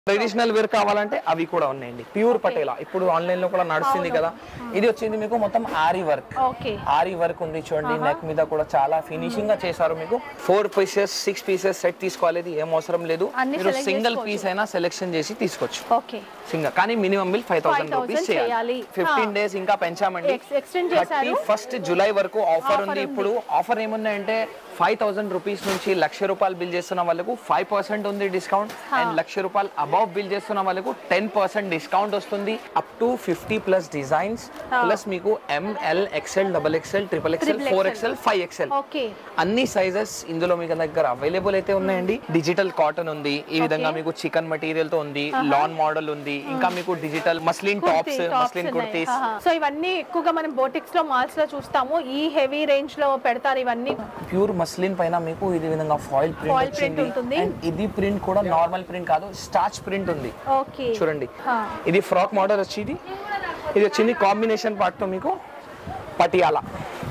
Traditional wear కావాలంటే అవి కూడా ఉన్నాయండి ప్యూర్ పటేలా ఇప్పుడు ఆన్లైన్ లో కూడా నడుస్తుంది కదా ఇది వచ్చింది మీకు మొత్తం ఆరి వర్క్ ఓకే ఆరి వర్క్ ఉంది చూడండి నెక్ మీద కూడా చాలా ఫినిషింగ్ గా చేశారు మీకు four pieces six pieces set తీసుకోవాలి ఏం అవసరం లేదు అన్ని మీరు select సింగిల్ చేసుకోవచ్చు. పీస్ అయినా సెలెక్షన్ చేసి తీసుకోవచ్చు ఓకే సింగల్ కానీ minimum bill five thousand 5,000 rupees చేయాలి. చేయాలి ఫిఫ్టీన్ డేస్ ఇంకా పెంచామండి Ex- extend చేశారు. ఫస్ట్ జూలై వరకు ఆఫర్ Offer ఉంది ఉంది. ఇప్పుడు ఆఫర్ ఏముందంటే ఫైవ్ థౌసండ్ రూపీస్ నుంచి లక్ష రూపాయలు బిల్ చేస్తున్న వాళ్ళకు ఫైవ్ పర్సెంట్ ఉంది డిస్కౌంట్ అండ్ లక్ష రూపాయలు అబౌవ్ బిల్ చేస్తున్న వాళ్ళకు టెన్ పర్సెంట్ డిస్కౌంట్ వస్తుంది up to fifty plus designs plus మీకు M L XL double XL triple XL Triple four XL. XL five XL okay అన్ని సైజెస్ ఇందులో మీకు దగ్గర అవైలబుల్ అయితే ఉన్నాయండి డిజిటల్ కాటన్ ఉంది ఈ విధంగా మీకు చికెన్ మెటీరియల్ తో ఉంది లాన్ మోడల్ ఉంది ఇంకా మీకు digital muslin tops muslin kurtis so ఇవన్నీ ఎక్కువగా మనం బోటిక్స్ లో మాల్స్ లో చూస్తాము ఈ హెవీ రేంజ్ లో పెడతారు ఇవన్నీ ప్యూర్ మస్లిన్ పైన మీకు ఇది విధంగా ఫాయిల్ ప్రింట్ Foil print వచ్చింది ఉంటుంది. అండ్ ఇది ప్రింట్ కూడా నార్మల్ ప్రింట్ కాదు స్టార్చ్ ప్రింట్ ఉంది ఓకే చూడండి హా. ఇది ఫ్రాక్ మోడల్ వచ్చింది ఇది వచ్చింది కాంబినేషన్ పార్ట్ తో మీకు పటియాలా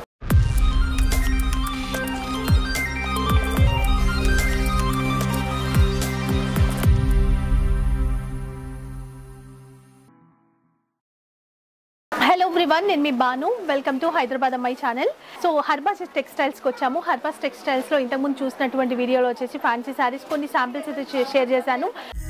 హలో ఎవ్రీవన్ నేను మీ బాను వెల్కమ్ టు హైదరాబాద్ అమ్మాయి ఛానల్ సో హర్బాస్ టెక్స్టైల్స్కి వచ్చాము హర్బాస్ టెక్స్టైల్స్లో ఇంతకుముందు చూసినటువంటి వీడియోలో వచ్చేసి ఫ్యాన్సీ శారీస్ కొన్ని శాంపిల్స్ అయితే షే- షేర్ చేశాను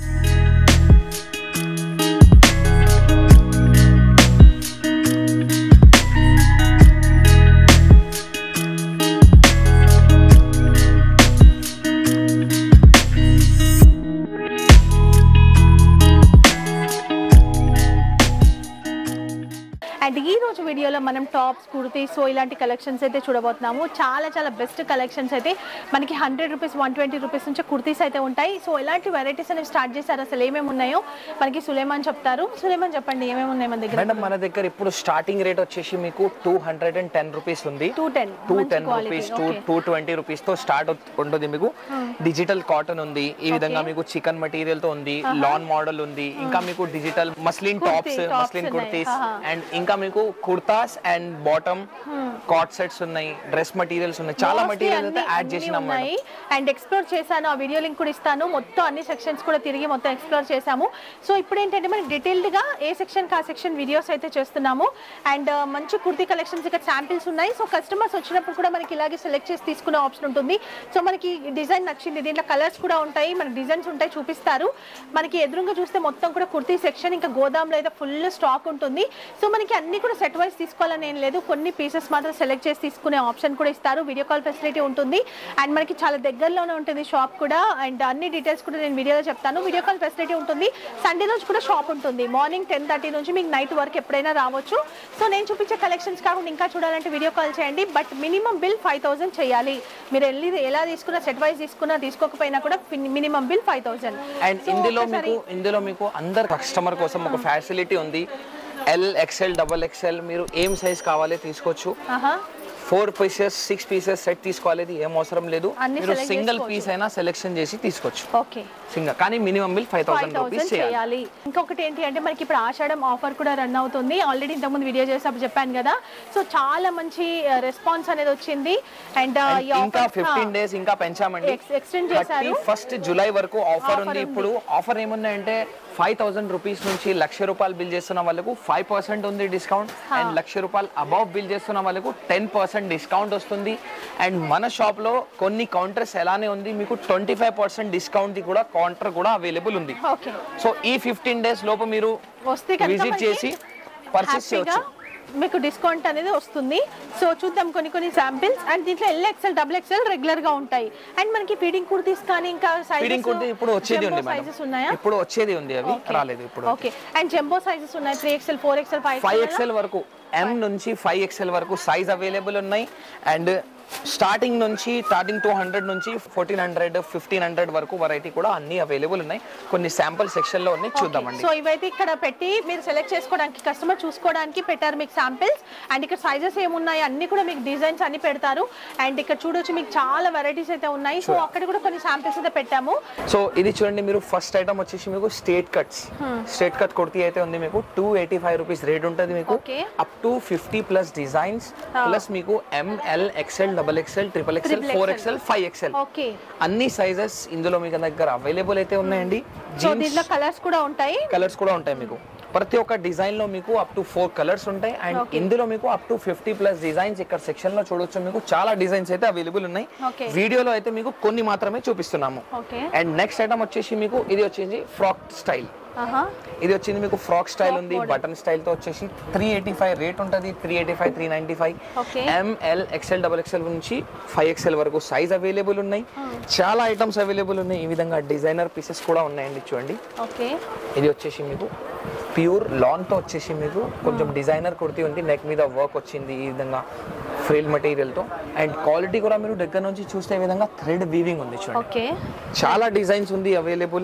అండ్ ఈ రోజు వీడియోలో మనం టాప్స్ కుర్తీస్ సో ఇలాంటి కలెక్షన్స్ అయితే చూడబోతున్నాము చాలా చాలా బెస్ట్ కలెక్షన్స్ అయితే మనకి hundred rupees one twenty rupees నుంచి కుర్తీస్ అయితే ఉంటాయి సో ఎలాంటి వెరైటీస్ అనేవి స్టార్ట్ చేశారు అసలు ఏమేమి ఉన్నాయో మనకి సులేమాన్ చెప్తారు సులేమాన్ చెప్పండి ఏమేమి ఉన్నాయి మన దగ్గర మేడం మన దగ్గర ఇప్పుడు స్టార్టింగ్ రేట్ వచ్చేసి మీకు two hundred and ten rupees ఉంది two ten two ten rupees two two twenty rupees తో స్టార్ట్ ఉంటుంది మీకు డిజిటల్ కాటన్ ఉంది ఈ విధంగా మీకు చికెన్ మెటీరియల్ తో ఉంది లాన్ మోడల్ ఉంది ఇంకా మీకు digital muslin Kurti, tops tops muslin ఉన్నాయి. కుర్తీస్ ఆహా. అండ్ ఇంకా మీకు kurtas and bottom co-ord sets ఉన్నాయి డ్రెస్ మెటీరియల్స్ ఉన్నాయి చాలా మెటీరియల్ అయితే యాడ్ చేసినాం మేడం ఉన్నాయి అండ్ ఎక్స్ప్లోర్ చేశాను ఆ వీడియో లింక్ కూడా ఇస్తాను మొత్తం అన్ని సెక్షన్స్ కూడా తిరిగి మొత్తం ఎక్స్ప్లోర్ చేశాము సో ఇప్పుడు ఏంటంటే మనకి డీటెయిల్డ్ గా ఏ సెక్షన్ కా సెక్షన్ వీడియోస్ అయితే చేస్తున్నాము అండ్ మంచి కుర్తీ కలెక్షన్స్ ఇక్కడ శాంపిల్స్ ఉన్నాయి సో కస్టమర్స్ వచ్చినప్పుడు కూడా మనకి ఇలాగే సెలెక్ట్ చేసి తీసుకునే ఆప్షన్ ఉంటుంది సో మనకి డిజైన్ నచ్చింది దీంట్లో కలర్స్ కూడా ఉంటాయి మనకి డిజైన్స్ ఉంటాయి చూపిస్తారు మనకి ఎదురుగా చూస్తే మొత్తం కూడా కుర్తీ సెక్షన్ ఇంకా గోదాంలో అయితే ఫుల్ స్టాక్ ఉంటుంది సో మనకి అన్ని కూడా సెట్ వైస్ తీసుకోవాలని ఏం లేదు కొన్ని పీసెస్ మాత్రం సెలెక్ట్ చేసి తీసుకునే ఆప్షన్ కూడా ఇస్తారు వీడియో కాల్ ఫెసిలిటీ ఉంటుంది అండ్ మనకి చాలా దగ్గరలోనే ఉంటుంది షాప్ కూడా అండ్ అన్ని డీటెయిల్స్ కూడా నేను వీడియోలో చెప్తాను వీడియో కాల్ ఫెసిలిటీ ఉంటుంది సండే రోజు కూడా షాప్ ఉంటుంది మార్నింగ్ టెన్ థర్టీ నుంచి మీకు నైట్ వరకు ఎప్పుడైనా రావచ్చు సో నేను చూపించే కలెక్షన్స్ కాకుండా ఇంకా చూడాలంటే వీడియో కాల్ చేయండి but minimum bill five thousand చేయాలి మీరు వెళ్ళి ఎలా తీసుకున్నా సెట్ వైజ్ తీసుకున్నా తీసుకోకపోయినా కూడా minimum bill five thousand and ఇందులో మీకు ఇందులో మీకు అందరు కస్టమర్ కోసం ఒక ఫెసిలిటీ ఉంది ఎల్ ఎక్స్ఎల్ డబల్ ఎక్స్ఎల్ మీరు ఏం సైజ్ కావాలి తీసుకోవచ్చు ఆహా four pieces six pieces set తీసుకోవాలి ఏం అవసరం లేదు అన్ని మీరు select సింగిల్ చేసుకోవచ్చు. పీస్ అయినా సెలెక్షన్ చేసి తీసుకోవచ్చు ఓకే సింగల్ కానీ minimum bill five five thousand rupees thousand చేయాలి చేయాలి ఇంకొకటి ఏంటి అంటే మనకి ఇప్పుడు ఆషాఢం ఆఫర్ కూడా రన్ అవుతుంది ఆల్రెడీ ఇంతకుముందు వీడియో చేసినప్పుడు చెప్పాను కదా సో చాలా మంచి రెస్పాన్స్ అనేది వచ్చింది అండ్ ఈ ఇంకా ఆఫర్ ఫిఫ్టీన్ డేస్ ఇంకా పెంచామండి Ex- extend చేశారు. ఫస్ట్ జూలై వరకు ఆఫర్ Offer ఉంది ఉంది. ఇప్పుడు ఆఫర్ ఏముందంటే ఫైవ్ థౌసండ్ రూపీస్ నుంచి లక్ష రూపాయలు బిల్ చేస్తున్న వాళ్ళకు ఫైవ్ పర్సెంట్ ఉంది డిస్కౌంట్ అండ్ లక్ష రూపాయలు అబౌవ్ బిల్ చేస్తున్న వాళ్ళకు టెన్ పర్సెంట్ డిస్కౌంట్ వస్తుంది అండ్ మన షాప్ లో కొన్ని కౌంటర్స్ ఎలానే ఉంది మీకు ట్వంటీ ఫైవ్ పర్సెంట్ డిస్కౌంట్ కూడా కౌంటర్ కూడా అవైలబుల్ ఉంది ఓకే సో ఈ ఫిఫ్టీన్ డేస్ లోపు మీరు వస్తే కనుక విజిట్ మనకి చేసి పర్చేస్ హ్యాపీగా చేయొచ్చు మీకు డిస్కౌంట్ అనేది వస్తుంది సో చూద్దాం కొన్ని కొన్ని శాంపిల్స్ అండ్ దీంట్లో L XL double XL regular గా ఉంటాయి అండ్ మనకి ఫీడింగ్ కుర్తీస్ కానీ ఇంకా ఫీడింగ్ కుర్తి ఇప్పుడు వచ్చేది ఉంది మేడం సైజెస్ ఉన్నాయా ఇప్పుడు వచ్చేది ఉంది అవి Okay. రాలేదు ఇప్పుడు ఓకే అండ్ జంబో సైజెస్ ఉన్నాయి three XL four XL five five XL వరకు ఎం నుంచి ఫైవ్ ఎక్స్ఎల్ వరకు సైజ్ అవైలబుల్ ఉన్నాయి అండ్ స్టార్టింగ్ నుంచి స్టార్టింగ్ టూ హండ్రెడ్ నుంచి ఫోర్టీన్ హండ్రెడ్ ఫిఫ్టీన్ హండ్రెడ్ వరకు వెరైటీ కూడా అన్ని అవైలబుల్ ఉన్నాయి కొన్ని శాంపుల్ సెక్షన్ లో ఉన్నాయి చూద్దామండి సో ఇవైతే ఇక్కడ పెట్టి మీరు సెలెక్ట్ చేసుకోవడానికి కస్టమర్ చూసుకోవడానికి పెట్టారు మీకు శాంపిల్స్ అండ్ ఇక్కడ సైజెస్ ఏమున్నాయి అన్ని కూడా మీకు డిజైన్స్ అన్ని పెడతారు అండ్ ఇక్కడ చూడొచ్చు మీకు చాలా వెరైటీస్ అయితే ఉన్నాయి సో అక్కడ కూడా కొన్ని శాంపిల్స్ అయితే పెట్టాము సో ఇది చూడండి మీరు ఫస్ట్ ఐటమ్ వచ్చేసి మీకు straight cuts straight cut kurti అయితే ఉంది మీకు two eighty five rupees rate ఉంటుంది మీకు Okay. Up to fifty plus designs plus మీకు M L XL double XL triple XL Triple four XL. XL five XL okay అన్ని sizes ఇందులో మీకు దగ్గర అవైలబుల్ అయితే ఉన్నాయండి సో జీన్స్ దీంట్లో కలర్స్ కూడా ఉంటాయి కలర్స్ కూడా ఉంటాయి మీకు ప్రతి ఒక్క డిజైన్ లో మీకు అప్ టు ఫోర్ కలర్స్ ఉంటాయి అండ్ Okay. ఇందులో మీకు up to fifty plus designs ఇక్కడ సెక్షన్ లో చూడొచ్చు మీకు చాలా డిజైన్స్ అయితే అవైలబుల్ ఉన్నాయి Okay. వీడియోలో అయితే మీకు కొన్ని మాత్రమే చూపిస్తున్నాము ఓకే అండ్ నెక్స్ట్ ఐటమ్ వచ్చేసి మీకు ఇది వచ్చేసి ఫ్రాక్ స్టైల్ ఆహా ఇది వచ్చింది మీకు ఫ్రాక్ స్టైల్ Frock ఉంది model. బటన్ స్టైల్ తో వచ్చేసి త్రీ ఎయిటీ ఫైవ్ రేట్ ఉంటుంది three eighty five three ninety five Okay. M L XL double XL నుంచి ఫైవ్ ఎక్స్ఎల్ వరకు సైజ్ అవైలబుల్ ఉన్నాయి చాలా ఐటమ్స్ అవైలబుల్ ఉన్నాయి ఈ విధంగా డిజైనర్ పీసెస్ కూడా ఉన్నాయండి చూడండి ఓకే ఇది వచ్చేసి మీకు ప్యూర్ లాన్ తో వచ్చేసి మీకు కొంచెం డిజైనర్ కుర్తీ ఉంది నెక్ మీద వర్క్ వచ్చింది ఈ విధంగా ఫ్రిల్ మెటీరియల్ తో అండ్ క్వాలిటీ కూడా మీరు దగ్గర నుంచి చూస్తే ఈ విధంగా థ్రెడ్ వీవింగ్ ఉంది చూడండి ఓకే చాలా డిజైన్స్ ఉంది available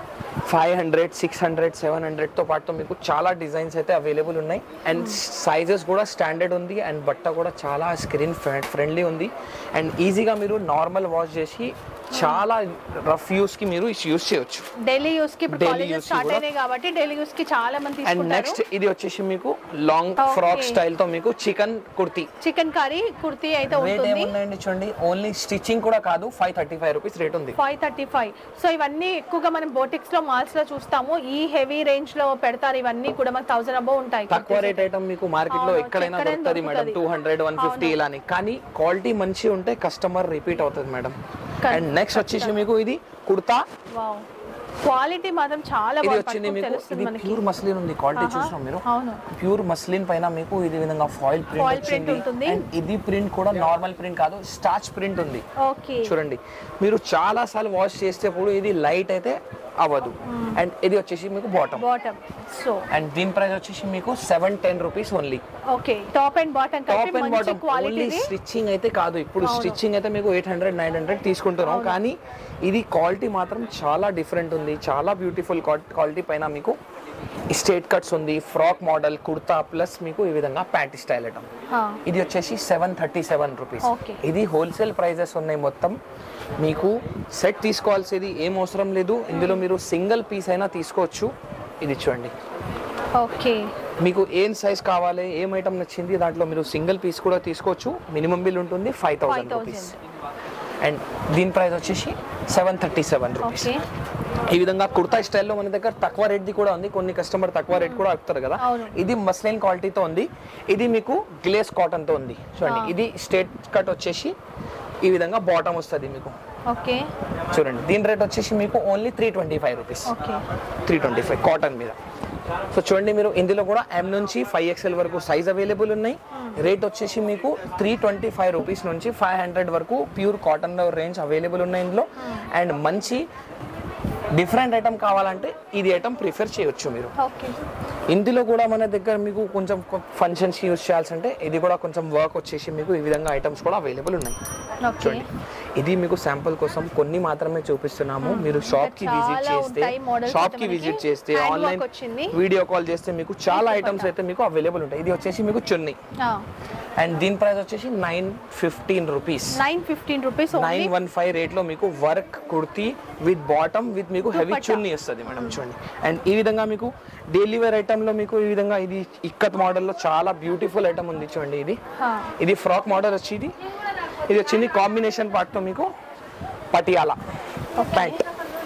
five hundred six hundred seven హండ్రెడ్తో పాటు మీకు చాలా డిజైన్స్ అయితే అవైలబుల్ ఉన్నాయి అండ్ సైజెస్ కూడా స్టాండర్డ్ ఉంది అండ్ బట్ట కూడా చాలా స్క్రీన్ ఫ్రెండ్లీ ఉంది అండ్ ఈజీగా మీరు నార్మల్ వాష్ చేసి చాలా రఫ్ యూస్కి మీరు యూస్ చేయొచ్చు డైలీ యూస్ కి ఇప్పుడు Daily కాలేజెస్ use కి స్టార్ట్ కూడా. అయినాయి కాబట్టి డైలీ యూస్ కి చాలా మంది అండ్ తీసుకుంటారు నెక్స్ట్ ఇది వచ్చేసి మీకు లాంగ్ Okay. ఫ్రాక్ స్టైల్తో మీకు చికెన్ కుర్తీ చికెన్ కర్రీ కుర్తీ అయితే రేట్ ఉంటుంది ఏముందండి చూడండి ఓన్లీ స్టిచ్చింగ్ కూడా కాదు five thirty five rupees rate ఉంది ఫైవ్ థర్టీ ఫైవ్ సో ఇవన్నీ ఎక్కువగా మనం బోటిక్స్ లో మాల్స్ లో చూస్తాము ఈ హెవీ రేంజ్ లో పెడతారు ఇవన్నీ కూడా మనకు థౌసండ్ అబౌ ఉంటాయి తక్కువ రేట్ ఐటమ్ మీకు మార్కెట్ లో అవును, ఎక్కడైనా ఎక్కడైనా దొరుకుతుంది మేడం దొరుకుతది. టూ హండ్రెడ్ వన్ ఫిఫ్టీ ఇలాని కానీ క్వాలిటీ మంచి ఉంటే కస్టమర్ రిపీట్ అవుతుంది మేడం Correct. అండ్ నెక్స్ట్ వచ్చేసి మీకు ఇది కుర్తా వావ్ క్వాలిటీ మాత్రం చాలా ఇది బాగా వచ్చింది పట్టుకుంటే మీకు తెలుస్తుంది ఇది మనకి ప్యూర్ మస్లిన్ ఉంది క్వాలిటీ ఆహా, చూసినాం మీరు అవును ప్యూర్ మస్లిన్ పైన మీకు ఇది విధంగా ఫాయిల్ ప్రింట్ Foil print వచ్చింది ఉంటుంది. అండ్ ఇది ప్రింట్ కూడా నార్మల్ ప్రింట్ కాదు స్టార్చ్ ప్రింట్ ఉంది ఓకే చూడండి మీరు చాలా సార్లు వాష్ చేసేటప్పుడు ఇది లైట్ అయితే అవ్వదు అండ్ ఇది వచ్చేసి మీకు బాటమ్ బాటమ్ సో అండ్ దీని ప్రైస్ వచ్చేసి మీకు seven ten rupees only okay top and bottom top కలిపి అండ్ మంచి బాటమ్ ఓన్లీ క్వాలిటీ స్టిచ్చింగ్ అయితే కాదు ఇప్పుడు స్టిచ్చింగ్ అయితే మీకు ఎయిట్ హండ్రెడ్ నైన్ హండ్రెడ్ తీసుకుంటున్నాం కానీ ఇది క్వాలిటీ మాత్రం చాలా డిఫరెంట్ ఉంది చాలా బ్యూటిఫుల్ క్వాలిటీ పైన మీకు స్టేట్ కట్స్ ఉంది ఫ్రాక్ మోడల్ కుర్తా ప్లస్ మీకు ఈ విధంగా ప్యాంట్ స్టైల్ ఐటమ్ ఇది వచ్చేసి seven thirty seven rupees Okay. ఇది హోల్సేల్ ప్రైజెస్ ఉన్నాయి మొత్తం మీకు సెట్ తీసుకోవాల్సింది ఏం అవసరం లేదు ఇందులో మీరు సింగిల్ పీస్ అయినా తీసుకోవచ్చు ఇది చూడండి ఓకే మీకు ఏం సైజ్ కావాలి ఏం ఐటమ్ నచ్చింది దాంట్లో మీరు సింగిల్ పీస్ కూడా తీసుకోవచ్చు మినిమం బిల్ ఉంటుంది ఫైవ్ థౌసండ్ 5,000. రూపీస్ అండ్ దీని ప్రైస్ వచ్చేసి seven thirty seven rupees okay ఈ విధంగా కుర్తా స్టైల్లో మన దగ్గర తక్కువ రేట్ది కూడా ఉంది కొన్ని కస్టమర్ తక్కువ రేట్ కూడా అడుగుతారు కదా అవును. ఇది మస్లైన్ క్వాలిటీతో ఉంది ఇది మీకు గ్లేస్ కాటన్తో ఉంది చూడండి ఇది స్టేట్ కట్ వచ్చేసి ఈ విధంగా బాటమ్ వస్తుంది మీకు ఓకే చూడండి దీని రేట్ వచ్చేసి మీకు only three twenty five rupees okay three twenty five cotton మీద సో చూడండి మీరు ఇందులో కూడా ఎం నుంచి ఫైవ్ ఎక్స్ఎల్ వరకు సైజ్ అవైలబుల్ ఉన్నాయి రేట్ వచ్చేసి మీకు త్రీ ట్వంటీ ఫైవ్ రూపీస్ నుంచి ఫైవ్ హండ్రెడ్ వరకు ప్యూర్ కాటన్ రేంజ్ అవైలబుల్ ఉన్నాయి ఇందులో అండ్ మంచి డిఫరెంట్ ఐటమ్ కావాలంటే ఇది ఐటమ్ ప్రిఫర్ చేయొచ్చు మీరు ఓకే ఇందులో కూడా మన దగ్గర మీకు కొంచెం ఫంక్షన్స్ యూస్ చేయాల్సి అంటే ఇది కూడా కొంచెం వర్క్ వచ్చేసి మీకు ఈ విధంగా ఐటమ్స్ కూడా అవైలబుల్ ఉన్నాయి ఓకే చూడండి ఇది మీకు శాంపుల్ కోసం కొన్ని మాత్రమే చూపిస్తున్నాము మీరు షాప్ కి విజిట్ చాలా చేస్తే ఉంటాయి models షాప్ అయితే కి మనకి. విజిట్ చేస్తే Hand work ఆన్లైన్ వచ్చింది. వీడియో కాల్ చేస్తే మీకు చాలా ఐటమ్స్ అయితే మీకు అవైలబుల్ ఉంటాయి ఇది వచ్చేసి మీకు చున్నీ అండ్ దీని ప్రైస్ వచ్చేసి nine fifteen rupees nine fifteen rupees nine one five rate లో మీకు work kurti with bottom with మీకు హెవీ దుపట్టా. చున్నీ వస్తుంది మేడం చూడండి అండ్ ఈ విధంగా మీకు డైలీ వేర్ ఐటమ్ లో మీకు ఈ విధంగా ఇది ఇక్కత్ మోడల్ లో చాలా బ్యూటిఫుల్ ఐటమ్ ఉంది చూడండి ఇది ఇది ఫ్రాక్ మోడల్ వచ్చి ఇది ఇది వచ్చింది కాంబినేషన్ పార్ట్ తో మీకు Patiala pant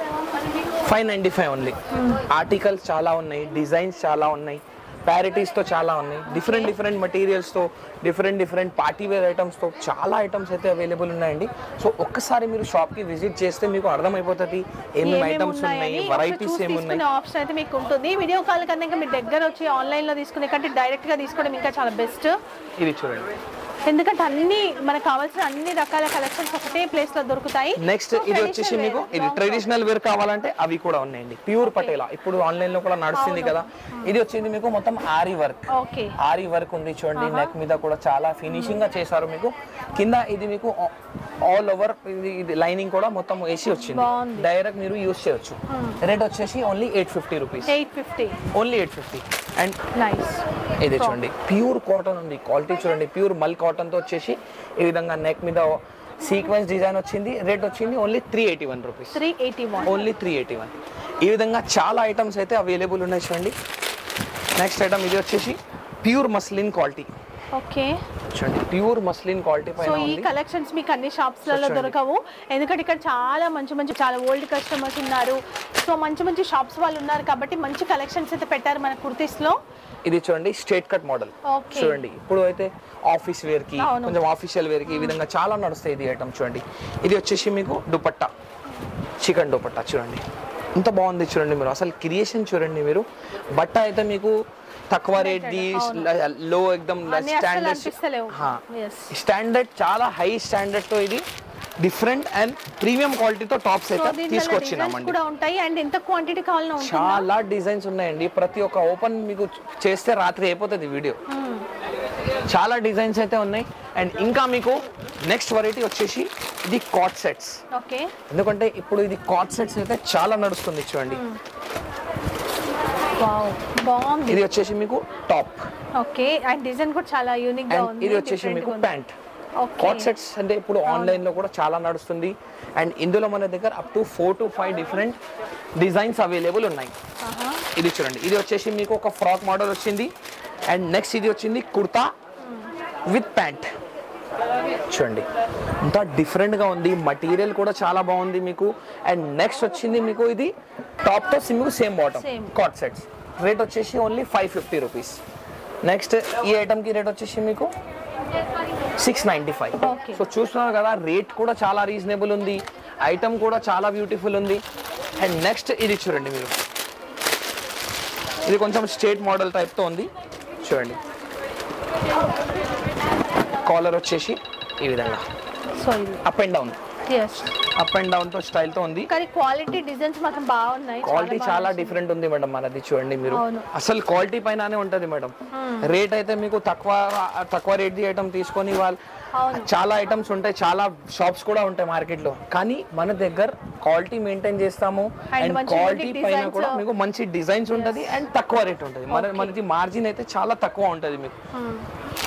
five ninety five only articles చాలా ఉన్నాయి డిజైన్స్ చాలా ఉన్నాయి ప్యారిటీస్ తో చాలా ఉన్నాయి డిఫరెంట్ డిఫరెంట్ మెటీరియల్స్ తో different different party wear items తో చాలా ఐటమ్స్ అయితే అవైలబుల్ ఉన్నాయండి సో ఒక్కసారి మీరు షాప్ కి విజిట్ చేస్తే మీకు అర్థమైపోతుంది ఏమేమి ఐటమ్స్ ఉన్నాయి వెరైటీస్ ఏమున్నాయి ఆప్షన్ అయితే మీకు ఉంటుంది వీడియో కాల్ కన్నా ఇంకా మీ దగ్గర వచ్చి ఆన్లైన్ లో తీసుకునే కంటే డైరెక్ట్ గా తీసుకోవడం ఇంకా చాలా బెస్ట్ ఇది చూడండి ఎందుకంటే అన్ని మనకు కావాల్సిన అన్ని రకాల కలెక్షన్స్ ఒకటే ప్లేస్ లో దొరుకుతాయి నెక్స్ట్ So, ఇది వచ్చేసి traditional మీకు wear, ఇది long ట్రెడిషనల్ వేర్ కావాలంటే అవి కూడా ఉన్నాయండి ప్యూర్ పటేలా ఇప్పుడు ఆన్లైన్ లో కూడా నడుస్తుంది కదా ఇది వచ్చింది మీకు మొత్తం ఆరి వర్క్ ఓకే ఆరి వర్క్ ఉంది చూడండి నెక్ మీద కూడా చాలా ఫినిషింగ్ గా చేశారు మీకు కింద ఇది మీకు ఆల్ ఓవర్ ఇది ఇది లైనింగ్ కూడా మొత్తం వేసి వచ్చింది బాగుంది. డైరెక్ట్ మీరు యూస్ చేయొచ్చు రేట్ వచ్చేసి only eight fifty rupees eight fifty only eight fifty and nice ఇది చూడండి ప్యూర్ కాటన్ ఉంది క్వాలిటీ చూడండి ప్యూర్ మల్ కాటన్ తో వచ్చేసి ఈ విధంగా నెక్ మీద సీక్వెన్స్ డిజైన్ వచ్చింది రేట్ వచ్చింది only three eighty one rupees three eighty one only three eighty one ఈ విధంగా చాలా ఐటమ్స్ అయితే అవైలబుల్ ఉన్నాయి చూడండి నెక్స్ట్ ఐటమ్ ఇది వచ్చేసి ప్యూర్ మస్లిన్ క్వాలిటీ ఓకే చూడండి ప్యూర్ మస్లిన్ క్వాలిటీ సో పైన ఈ ఉంది కలెక్షన్స్ మీకు అన్ని షాప్స్లలో చూడండి. దొరకవు ఎందుకంటే ఇక్కడ చాలా మంచి మంచి చాలా ఓల్డ్ కస్టమర్స్ ఉన్నారు సో మంచి మంచి షాప్స్ వాళ్ళు ఉన్నారు కాబట్టి మంచి కలెక్షన్స్ అయితే పెట్టారు మన కుర్తీస్లో ఇది చూడండి స్ట్రేట్ కట్ మోడల్ ఓకే చూడండి ఇప్పుడు అయితే ఆఫీస్ వేర్ కి అవును. కొంచెం ఆఫీషియల్ వేర్ కి ఈ విధంగా చాలా నడుస్తాయి ఇది ఐటమ్ చూడండి ఇది వచ్చేసి మీకు దుపట్టా చికెన్ దుపట్టా చూడండి ఇంత బాగుంది చూడండి మీరు అసలు క్రియేషన్ చూడండి మీరు బట్ట అయితే మీకు తక్కువ రేట్ ది లో ఎక్దమ్ అన్ని అస్సలు అనిపిస్తలేవు ఎస్ స్టాండర్డ్ చాలా హై స్టాండర్డ్ తో ఇది డిఫరెంట్ అండ్ ప్రీమియం క్వాలిటీతో టాప్స్ సో అయితే దీంట్లో డిజైన్స్ తీసుకొచ్చినామండి కూడా ఉంటాయి అండ్ ఎంత క్వాంటిటీ కావాలన్నా ఉంటుంది చాలా డిజైన్స్ ఉన్నాయండి ప్రతి ఒక్క ఓపెన్ మీకు చేస్తే రాత్రి అయిపోతుంది వీడియో చాలా డిజైన్స్ అయితే ఉన్నాయి అండ్ ఇంకా మీకు నెక్స్ట్ వెరైటీ వచ్చేసి ఇది కాట్ సెట్స్ ఓకే ఎందుకంటే ఇప్పుడు ఇది కాట్ సెట్స్ అయితే చాలా నడుస్తుంది చూడండి వావ్ బాగుంది ఇది వచ్చేసి మీకు టాప్ ఓకే అండ్ డిజైన్ కూడా చాలా యూనిక్ గా అండ్ ఉంది ఇది వచ్చేసి different మీకు గా ఉంది. ప్యాంట్ ఓకే కాట్ సెట్స్ అంటే ఇప్పుడు ఆన్లైన్ లో కూడా చాలా నడుస్తుంది అండ్ ఇందులో మన దగ్గర up to four to five different designs available ఉన్నాయి ఆహా. ఇది చూడండి ఇది వచ్చేసి మీకు ఒక ఫ్రాక్ మోడల్ వచ్చింది అండ్ నెక్స్ట్ ఇది వచ్చింది కుర్తా విత్ ప్యాంట్ చూడండి ఇంత డిఫరెంట్గా ఉంది మటీరియల్ కూడా చాలా బాగుంది మీకు అండ్ నెక్స్ట్ వచ్చింది మీకు ఇది టాప్తో మీకు same bottom Same. Co-ord sets rate వచ్చేసి only five fifty rupees next ఈ ఐటమ్కి రేట్ వచ్చేసి మీకు six ninety five Okay. So చూస్తున్నారు కదా రేట్ కూడా చాలా రీజనబుల్ ఉంది ఐటమ్ కూడా చాలా బ్యూటిఫుల్ ఉంది అండ్ నెక్స్ట్ ఇది చూడండి మీరు ఇది కొంచెం స్టేట్ మోడల్ టైప్తో ఉంది చూడండి కాలర్ వచ్చేసి ఈ విధంగా సో ఇది అప్ అండ్ డౌన్ ఎస్ అప్ అండ్ డౌన్ తో స్టైల్ తో ఉంది కానీ క్వాలిటీ డిజైన్స్ మాత్రం బాగున్నాయి క్వాలిటీ బాగా చాలా నచ్చింది. డిఫరెంట్ ఉంది మేడం మనది చూడండి మీరు అవును. అసలు క్వాలిటీ పైననే ఉంటది మేడం రేట్ అయితే మీకు తక్కువ తక్కువ రేట్ ది ఐటమ్ తీసుకొని వాళ్ళు అవును. చాలా ఐటమ్స్ ఉంటాయి చాలా షాప్స్ కూడా ఉంటాయి మార్కెట్ లో కానీ మన దగ్గర క్వాలిటీ మెయింటైన్ చేస్తాము And అండ్ మంచి క్వాలిటీ unique పైన designs. కూడా మీకు మంచి డిజైన్స్ ఉంటది అండ్ తక్కువ రేట్ ఉంటది మన మనది మార్జిన్ అయితే చాలా తక్కువ ఉంటది మీకు Hmm.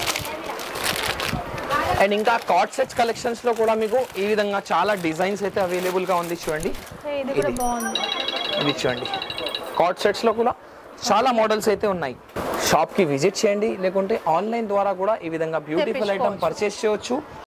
అండ్ ఇంకా కార్డ్ సెట్స్ కలెక్షన్స్ లో కూడా మీకు ఈ విధంగా చాలా డిజైన్స్ అయితే అవైలబుల్ గా ఉంది చూడండి ఏ, ఇది కూడా ఇది. బాగుంది ఇది చూడండి కార్డ్ సెట్స్ లో కూడా చాలా మోడల్స్ అయితే ఉన్నాయి షాప్ కి విజిట్ చేయండి లేకుంటే ఆన్లైన్ ద్వారా కూడా ఈ విధంగా బ్యూటిఫుల్ ఐటమ్ తెప్పించుకోవచ్చు. పర్చేస్ చేయొచ్చు